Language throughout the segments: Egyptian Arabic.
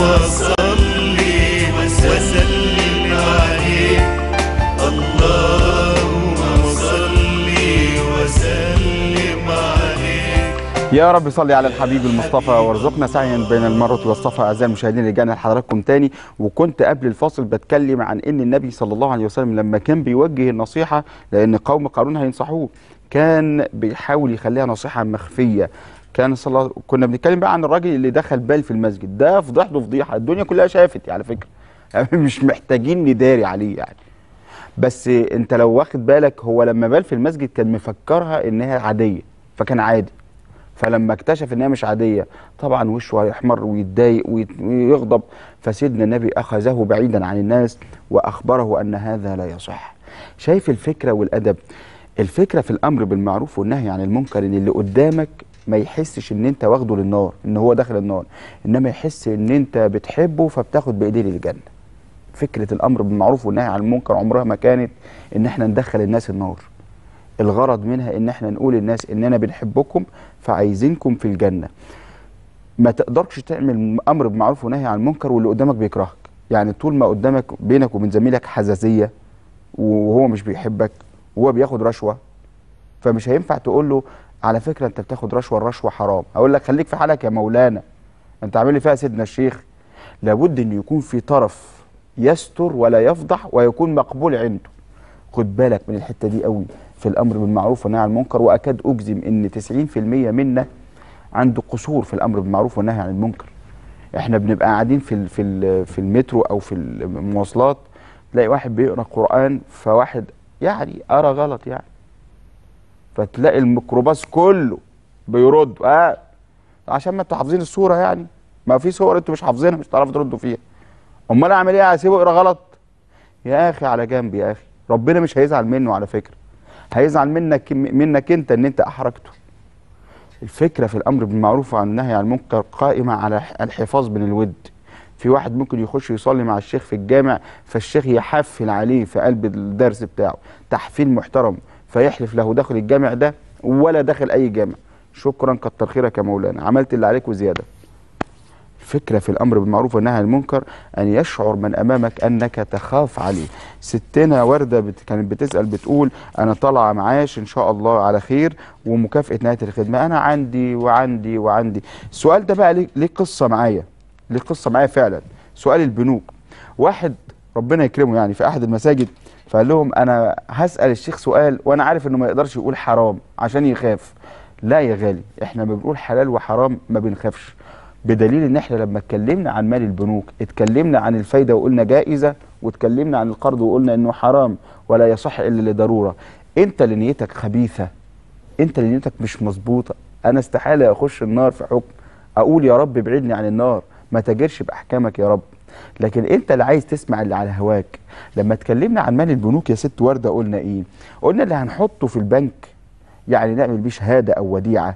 صل وسلم عليه اللهم صل وسلم عليه يا رب صل على الحبيب المصطفى وارزقنا سعيا بين المرة والصفا أعزائي المشاهدين رجعنا لحضراتكم تاني وكنت قبل الفاصل بتكلم عن إن النبي صلى الله عليه وسلم لما كان بيوجه النصيحة لأن قوم قارون هينصحوه كان بيحاول يخليها نصيحة مخفية كان صلى الله كنا بنتكلم بقى عن الراجل اللي دخل بال في المسجد ده فضحته فضيحة الدنيا كلها شافت على فكرة مش محتاجين نداري عليه يعني بس انت لو واخد بالك هو لما بال في المسجد كان مفكرها انها عاديه فكان عادي فلما اكتشف انها مش عاديه طبعا وشه هيحمر ويتضايق ويت- ويغضب فسيدنا النبي اخذه بعيدا عن الناس واخبره ان هذا لا يصح شايف الفكره والادب الفكره في الامر بالمعروف والنهي عن المنكر ان اللي قدامك ما يحسش ان انت واخده للنار ان هو داخل النار انما يحس ان انت بتحبه فبتاخد بايديه للجنه فكره الامر بالمعروف والنهي عن المنكر عمرها ما كانت ان احنا ندخل الناس النار الغرض منها ان احنا نقول للناس اننا بنحبكم فعايزينكم في الجنه ما تقدرش تعمل امر بالمعروف ونهي عن المنكر واللي قدامك بيكرهك يعني طول ما قدامك بينك وبين زميلك حزازيه وهو مش بيحبك وهو بياخد رشوه فمش هينفع تقول له على فكره انت بتاخد رشوه الرشوه حرام اقول لك خليك في حالك يا مولانا انت عامل لي فيها سيدنا الشيخ لابد ان يكون في طرف يستر ولا يفضح ويكون مقبول عنده خد بالك من الحته دي قوي في الامر بالمعروف والنهي عن المنكر واكاد اجزم ان 90% منا عنده قصور في الامر بالمعروف والنهي عن المنكر احنا بنبقى قاعدين في ال- في ال- في المترو او في المواصلات تلاقي واحد بيقرا قران فواحد يعني قرا غلط يعني فتلاقي الميكروباص كله بيرد اه عشان ما انتوا حافظين الصوره يعني ما في صور انتوا مش حافظينها مش هتعرفوا تردوا فيها امال اعمل ايه اسيبه يقرا غلط يا اخي على جنب يا اخي ربنا مش هيزعل منه على فكره هيزعل منك منك انت ان انت احرجته الفكره في الامر بالمعروف وعن النهي عن المنكر قائمه على الحفاظ من الود في واحد ممكن يخش يصلي مع الشيخ في الجامع فالشيخ يحفل عليه في قلب الدرس بتاعه تحفيل محترم فيحلف له داخل الجامع ده ولا داخل اي جامع شكرا كتر خيرك يا مولانا عملت اللي عليك وزياده الفكرة في الأمر بالمعروف والنهي عن المنكر أن يشعر من أمامك أنك تخاف عليه ستنا وردة بت... كانت بتسأل بتقول أنا طالعة معاش إن شاء الله على خير ومكافأة نهاية الخدمة أنا عندي وعندي وعندي السؤال ده بقى ليه, ليه قصة معايا ليه قصة معايا فعلا سؤال البنوك واحد ربنا يكرمه يعني في أحد المساجد فقال لهم أنا هسأل الشيخ سؤال وأنا عارف إنه ما يقدرش يقول حرام عشان يخاف لا يا غالي احنا ما بنقول حلال وحرام ما بنخافش بدليل ان احنا لما اتكلمنا عن مال البنوك اتكلمنا عن الفايده وقلنا جائزه واتكلمنا عن القرض وقلنا انه حرام ولا يصح الا لضروره انت اللي نيتك خبيثه انت اللي نيتك مش مظبوطه انا استحاله اخش النار في حكم اقول يا رب ابعدني عن النار ما تجرش باحكامك يا رب لكن انت اللي عايز تسمع اللي على هواك لما اتكلمنا عن مال البنوك يا ست ورده قلنا ايه قلنا اللي هنحطه في البنك يعني نعمل بيه شهاده او وديعه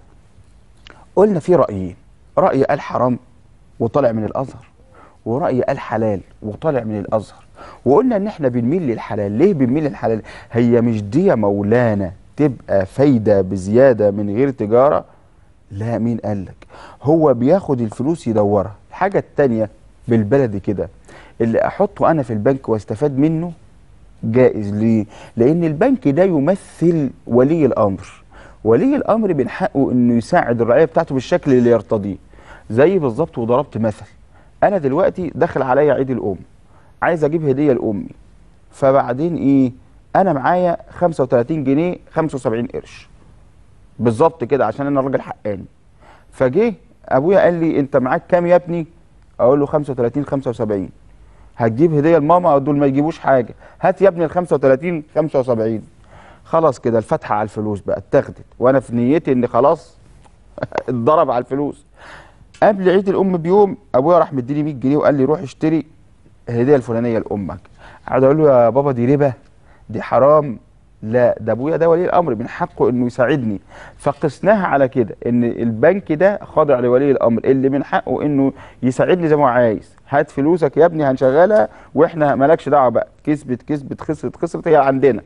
قلنا في رايين راي قال حرام وطالع من الازهر وراي قال حلال وطالع من الازهر وقلنا ان احنا بنميل للحلال ليه بنميل للحلال هي مش دي يا مولانا تبقى فايده بزياده من غير تجاره لا مين قال لك هو بياخد الفلوس يدورها الحاجه التانية بالبلدي كده اللي احطه انا في البنك واستفاد منه جائز ليه لان البنك ده يمثل ولي الامر ولي الامر من حقه انه يساعد الرعيه بتاعته بالشكل اللي يرتضيه زي بالظبط وضربت مثل انا دلوقتي داخل عليا عيد الام عايز اجيب هديه لامي فبعدين ايه انا معايا 35 جنيه 75 قرش بالظبط كده عشان انا راجل حقاني فجه ابويا قال لي انت معاك كام يا ابني اقول له 35 75 هتجيب هديه لماما دول ما يجيبوش حاجه هات يا ابني ال 35 75 خلاص كده الفتحه على الفلوس بقى اتاخدت وانا في نيتي ان خلاص اتضرب على الفلوس قبل عيد الام بيوم ابويا راح مديني 100 جنيه وقال لي روح اشتري الهديه الفلانيه لامك قعد اقول له يا بابا دي ربا دي حرام لا ده ابويا ده ولي الامر من حقه انه يساعدني فقسناها على كده ان البنك ده خاضع لولي الامر اللي من حقه انه يساعدني زي ما هو عايز هات فلوسك يا ابني هنشغلها واحنا مالكش دعوه بقى كسبت كسبت خسرت خسرت هي عندنا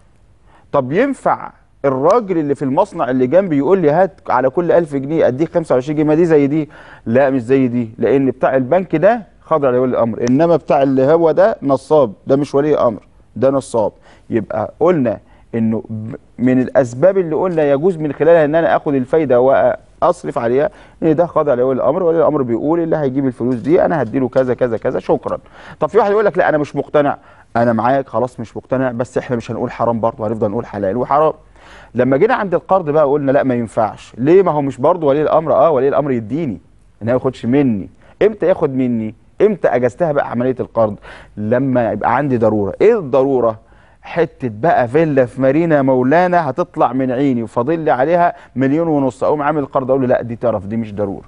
طب ينفع الراجل اللي في المصنع اللي جنبي يقول لي هات على كل 1000 جنيه اديك 25 جنيه ما دي زي دي لا مش زي دي لان بتاع البنك ده خاضع لولي الامر انما بتاع اللي هو ده نصاب ده مش ولي امر ده نصاب يبقى قلنا انه ب- من الاسباب اللي قلنا يجوز من خلالها ان انا اخد الفايده واصرف عليها ان ده خاضع لولي الامر ولي الامر بيقول اللي هيجيب الفلوس دي انا هديله كذا كذا كذا شكرا طب في واحد يقول لك لا انا مش مقتنع انا معاك خلاص مش مقتنع بس احنا مش هنقول حرام برضه هنفضل نقول حلال وحرام لما جينا عند القرض بقى قلنا لا ما ينفعش ليه ما هو مش برضه ولي الامر اه ولي الامر يديني ان هو ما ياخدش مني امتى ياخد مني امتى اجازتها بقى عمليه القرض لما يبقى عندي ضروره ايه الضروره حته بقى فيلا في مارينا مولانا هتطلع من عيني وفاضل لي عليها مليون ونص اقوم عامل القرض اقول له لا دي تعرف دي مش ضروره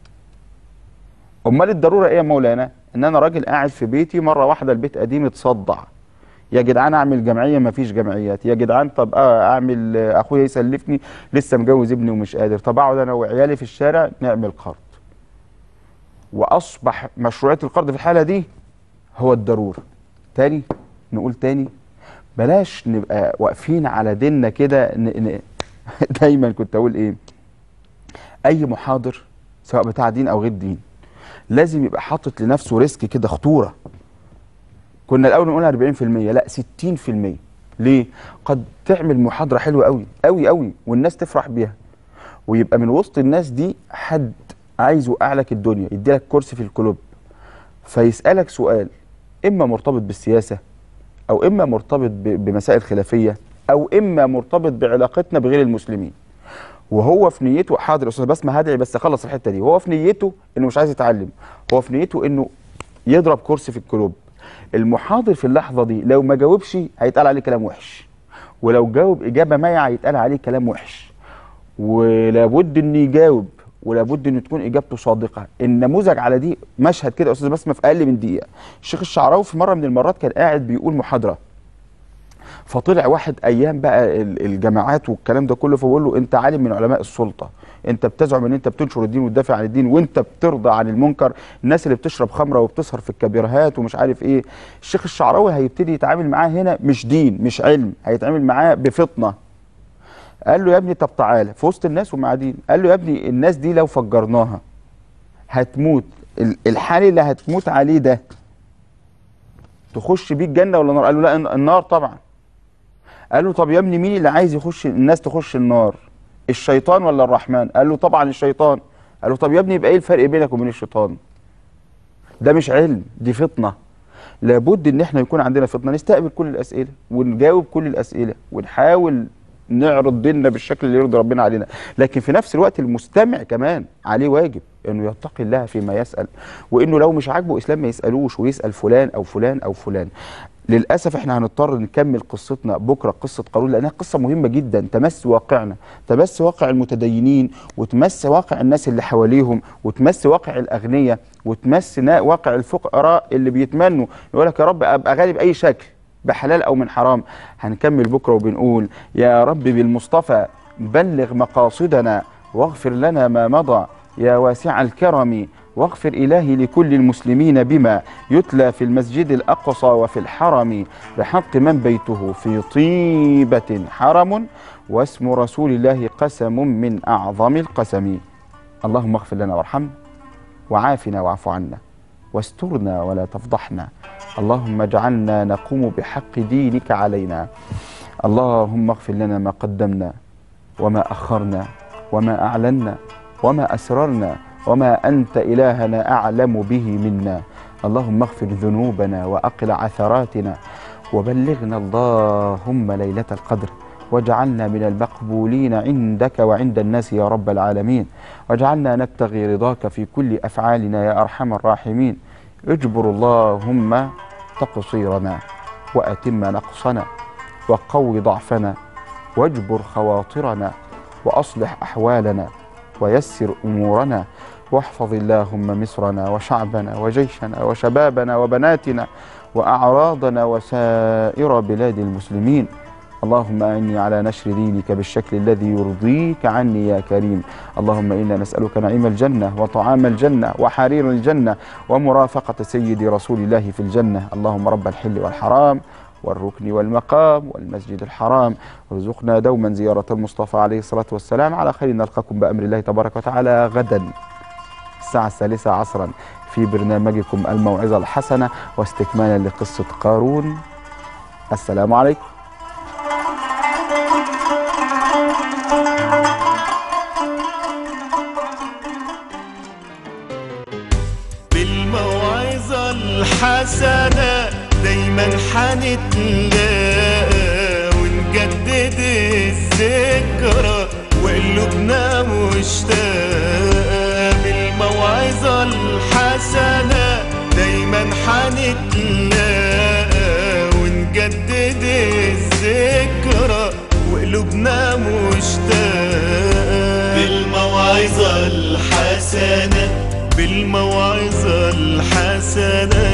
امال الضروره ايه يا مولانا ان انا راجل قاعد في بيتي مره واحده البيت قديم اتصدع يا جدعان اعمل جمعيه ما فيش جمعيات يا جدعان طب آه اعمل آه، اخويا يسلفني لسه مجوز ابني ومش قادر طب اقعد انا وعيالي في الشارع نعمل قرض واصبح مشروعيه القرض في الحاله دي هو الضروره تاني نقول تاني بلاش نبقى واقفين على ديننا كده ن- ن- دايما كنت اقول ايه اي محاضر سواء بتاع دين او غير دين لازم يبقى حاطط لنفسه ريسك كده خطوره كنا الاول نقول 40% لا 60% ليه قد تعمل محاضره حلوه قوي قوي قوي والناس تفرح بيها ويبقى من وسط الناس دي حد عايز يوقع لك الدنيا يديلك كرسي في الكلوب فيسالك سؤال اما مرتبط بالسياسه او اما مرتبط ب- بمسائل خلافيه او اما مرتبط بعلاقتنا بغير المسلمين وهو في نيته حاضر يا استاذ بسمه هدعي بس اخلص الحته دي وهو في نيته انه مش عايز يتعلم هو في نيته انه يضرب كرسي في الكلوب المحاضر في اللحظه دي لو ما جاوبش هيتقال عليه كلام وحش ولو جاوب اجابه مايعه هيتقال عليه كلام وحش ولابد انه يجاوب ولابد ان تكون اجابته صادقه النموذج على دي مشهد كده يا استاذ بسمه في اقل من دقيقه الشيخ الشعراوي في مره من المرات كان قاعد بيقول محاضره فطلع واحد ايام بقى ال- الجامعات والكلام ده كله فبقول له انت عالم من علماء السلطه انت بتزعم ان انت بتنشر الدين وتدافع عن الدين وانت بترضى عن المنكر الناس اللي بتشرب خمره وبتسهر في الكبيرهات ومش عارف ايه الشيخ الشعراوي هيبتدي يتعامل معاه هنا مش دين مش علم هيتعامل معاه بفطنه قال له يا ابني طب تعالى في وسط الناس وهم قاعدين قال له يا ابني الناس دي لو فجرناها هتموت ال- الحال اللي هتموت عليه ده تخش بيه الجنه ولا النار قال له لا الن- النار طبعا قال له طب يا ابني مين اللي عايز يخش الناس تخش النار الشيطان ولا الرحمن قال له طبعا الشيطان قال له طب يا ابني يبقى ايه الفرق بينك وبين الشيطان ده مش علم دي فطنه لابد ان احنا يكون عندنا فطنه نستقبل كل الاسئله ونجاوب كل الاسئله ونحاول نعرض ديننا بالشكل اللي يرضي ربنا علينا لكن في نفس الوقت المستمع كمان عليه واجب انه يتقي الله فيما يسال وانه لو مش عاجبه اسلام ما يسالوش ويسال فلان او فلان او فلان للاسف احنا هنضطر نكمل قصتنا بكره قصه قارون لانها قصه مهمه جدا تمس واقعنا تمس واقع المتدينين وتمس واقع الناس اللي حواليهم وتمس واقع الاغنياء وتمس نا- واقع الفقراء اللي بيتمنوا يقول لك يا رب ابقى غالي باي شكل بحلال او من حرام هنكمل بكره وبنقول يا رب بالمصطفى بلغ مقاصدنا واغفر لنا ما مضى يا واسع الكرم واغفر إلهي لكل المسلمين بما يتلى في المسجد الأقصى وفي الحرم بحق من بيته في طيبة حرم واسم رسول الله قسم من أعظم القسم اللهم اغفر لنا وارحمنا وعافنا واعف عنا واسترنا ولا تفضحنا اللهم اجعلنا نقوم بحق دينك علينا اللهم اغفر لنا ما قدمنا وما أخرنا وما أعلنا وما أسررنا وما أنت إلهنا أعلم به منا اللهم اغفر ذنوبنا وأقل عثراتنا وبلغنا اللهم ليلة القدر واجعلنا من المقبولين عندك وعند الناس يا رب العالمين واجعلنا نبتغي رضاك في كل أفعالنا يا أرحم الراحمين اجبر اللهم تقصيرنا وأتم نقصنا وقو ضعفنا واجبر خواطرنا واصلح احوالنا ويسر امورنا واحفظ اللهم مصرنا وشعبنا وجيشنا وشبابنا وبناتنا واعراضنا وسائر بلاد المسلمين اللهم اعني على نشر دينك بالشكل الذي يرضيك عني يا كريم اللهم انا نسالك نعيم الجنه وطعام الجنه وحرير الجنه ومرافقه سيد رسول الله في الجنه اللهم رب الحل والحرام والركن والمقام والمسجد الحرام وارزقنا دوما زيارة المصطفى عليه الصلاة والسلام على خير نلقاكم بأمر الله تبارك وتعالى غدا الساعة الثالثة عصرا في برنامجكم الموعظة الحسنة واستكمالا لقصة قارون السلام عليكم بالموعظة الحسنة دايما حنتلاقى ونجدد الذكرى وقلوبنا مشتاقة بالموعظة الحسنة دايما حنتلاقى ونجدد الذكرى وقلوبنا مشتاقة بالموعظة الحسنة بالموعظة الحسنة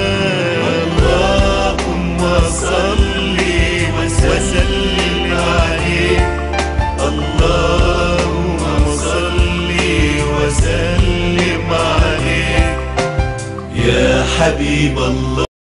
اللهم صل وسلم عليه اللهم صل وسلم عليه يا حبيب الله